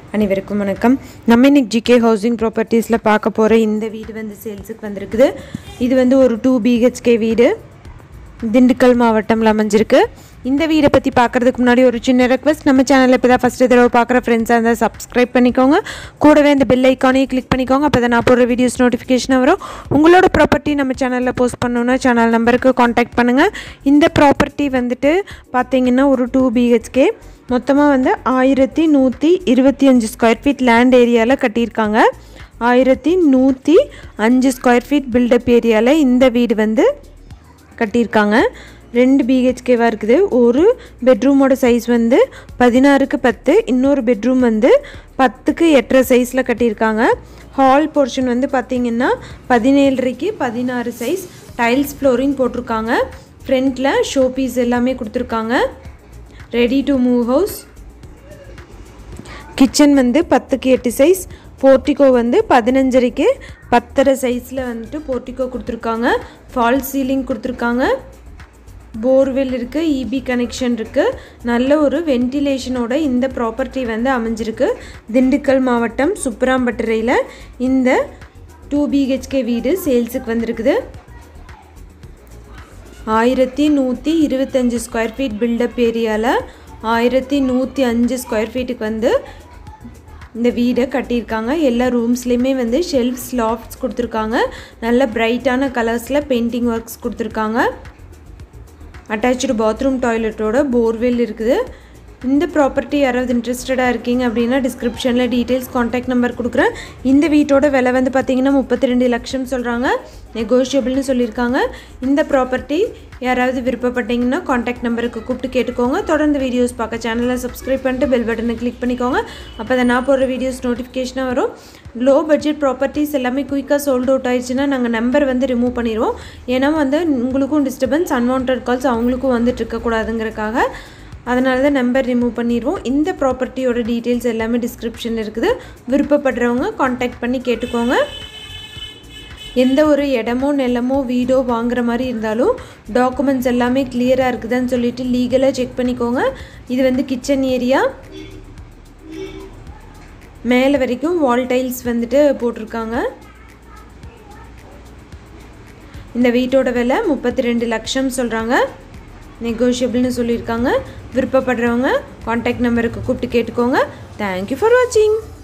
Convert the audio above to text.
அனைவருக்கும் வணக்கம் நம்ம இன்னைக்கு ஜிகே ஹவுசிங் ப்ராப்பர்ட்டிஸில் பார்க்க போகிற இந்த வீடு வந்து சேல்ஸுக்கு வந்திருக்குது இது வந்து ஒரு டூ பிஹெச்கே வீடு திண்டுக்கல் மாவட்டம்ல அமைஞ்சிருக்கு இந்த வீடை பற்றி பார்க்குறதுக்கு முன்னாடி ஒரு சின்ன ரெக்வஸ்ட் நம்ம சேனலில் இப்போ தான் ஃபஸ்ட்டு தடவை பார்க்குற ஃப்ரெண்ட்ஸாக இருந்தால் சப்ஸ்கிரைப் பண்ணிக்கோங்க கூடவே இந்த பெல் ஐக்கானையும் கிளிக் பண்ணிக்கோங்க அப்போ தான் நான் போடுற வீடியோஸ் நோட்டிஃபிகேஷன் வரும் உங்களோட ப்ராப்பர்ட்டி நம்ம சேனலில் போஸ்ட் பண்ணணுன்னா சேனல் நம்பருக்கு காண்டாக்ட் பண்ணுங்கள் இந்த ப்ராப்பர்ட்டி வந்துட்டு பார்த்தீங்கன்னா ஒரு டூ பிஹெச்கே மொத்தமாக வந்து ஆயிரத்தி நூற்றி இருபத்தி அஞ்சு ஸ்கொயர் ஃபீட் லேண்ட் ஏரியாவில் கட்டியிருக்காங்க ஆயிரத்தி நூற்றி அஞ்சு ஸ்கொயர் ஃபீட் பில்டப் ஏரியாவில் இந்த வீடு வந்து கட்டியிருக்காங்க ரெண்டு பிஹெச்கேவாக இருக்குது ஒரு பெட்ரூமோட சைஸ் வந்து பதினாறுக்கு பத்து இன்னொரு பெட்ரூம் வந்து பத்துக்கு எட்டரை சைஸில் கட்டியிருக்காங்க ஹால் போர்ஷன் வந்து பார்த்திங்கன்னா பதினேழரைக்கு பதினாறு சைஸ் டைல்ஸ் ஃப்ளோரிங் போட்டிருக்காங்க ஃப்ரண்ட்டில் ஷோ பீஸ் எல்லாமே கொடுத்துருக்காங்க ready to move house kitchen வந்து பத்துக்கு எட்டு சைஸ் போர்ட்டிகோ வந்து பதினஞ்சரைக்கு பத்தரை சைஸில் வந்துட்டு போர்ட்டிகோ கொடுத்துருக்காங்க ஃபால் சீலிங் கொடுத்துருக்காங்க போர்வெல் இருக்குது இபி கனெக்ஷன் இருக்குது நல்ல ஒரு வென்டிலேஷனோட இந்த ப்ராப்பர்ட்டி வந்து அமைஞ்சிருக்கு திண்டுக்கல் மாவட்டம் சுப்ராம்பட்டுறையில் இந்த டூ பிஹெச்கே வீடு சேல்ஸுக்கு வந்திருக்குது ஆயிரத்தி நூற்றி இருபத்தஞ்சி ஸ்கொயர் ஃபீட் பில்டப் ஏரியாவில் ஆயிரத்தி நூற்றி அஞ்சு ஸ்கொயர் ஃபீட்டுக்கு வந்து இந்த வீடை கட்டியிருக்காங்க எல்லா ரூம்ஸ்லேயுமே வந்து ஷெல்ஃப்ஸ் லாஃப்ட்ஸ் கொடுத்துருக்காங்க நல்ல பிரைட்டான கலர்ஸில் பெயிண்டிங் ஒர்க்ஸ் கொடுத்துருக்காங்க அட்டாச்சு பாத்ரூம் டாய்லெட்டோட போர்வெல் இருக்குது இந்த ப்ராப்பர்ட்டி யாராவது இன்ட்ரெஸ்டடாக இருக்கீங்க அப்படின்னா டிஸ்கிரிப்ஷனில் டீட்டெயில்ஸ் காண்டாக்ட் நம்பர் கொடுக்குறேன் இந்த வீட்டோட விலை வந்து பார்த்தீங்கன்னா முப்பத்தி ரெண்டு லட்சம் சொல்கிறாங்க நெகோஷியபிள்னு சொல்லியிருக்காங்க இந்த ப்ராப்பர்ட்டி யாராவது விருப்பப்பட்டீங்கன்னா காண்டாக்ட் நம்பருக்கு கூப்பிட்டு கேட்டுக்கோங்க தொடர்ந்து வீடியோஸ் பார்க்க சேனலை சப்ஸ்கிரைப் பண்ணிட்டு பெல் பட்டனை கிளிக் பண்ணிக்கோங்க அப்போ தான் நான் போடுற வீடியோஸ் நோட்டிஃபிகேஷனாக வரும் லோ பட்ஜெட் ப்ராப்பர்ட்டிஸ் எல்லாமே குயிக்காக சோல்ட் அவுட் ஆயிடுச்சுன்னா நாங்கள் நம்பர் வந்து ரிமூவ் பண்ணிடுவோம் ஏன்னா வந்து உங்களுக்கும் டிஸ்டர்பன்ஸ் அன்வான்ட் கால்ஸ் அவங்களுக்கும் வந்துட்டு இருக்கக்கூடாதுங்கிறக்காக அதனால தான் நம்பர் ரிமூவ் பண்ணிடுவோம் இந்த ப்ராப்பர்ட்டியோட டீட்டெயில்ஸ் எல்லாமே டிஸ்கிரிப்ஷனில் இருக்குது விருப்பப்படுறவங்க காண்டாக்ட் பண்ணி கேட்டுக்கோங்க எந்த ஒரு இடமோ நிலமோ வீடோ வாங்குற மாதிரி இருந்தாலும் டாக்குமெண்ட்ஸ் எல்லாமே கிளியராக இருக்குதான்னு சொல்லிட்டு லீகலாக செக் பண்ணிக்கோங்க இது வந்து கிச்சன் ஏரியா மேலே வரைக்கும் வால் டைல்ஸ் வந்துட்டு போட்டிருக்காங்க இந்த வீட்டோட விலை முப்பத்தி ரெண்டு லட்சம் சொல்கிறாங்க நெகோஷியபிள்னு சொல்லியிருக்காங்க விருப்பப்படுறவங்க காண்டாக்ட் நம்பருக்கு கூப்பிட்டு கேட்டுக்கோங்க தேங்க்யூ ஃபார் வாட்சிங்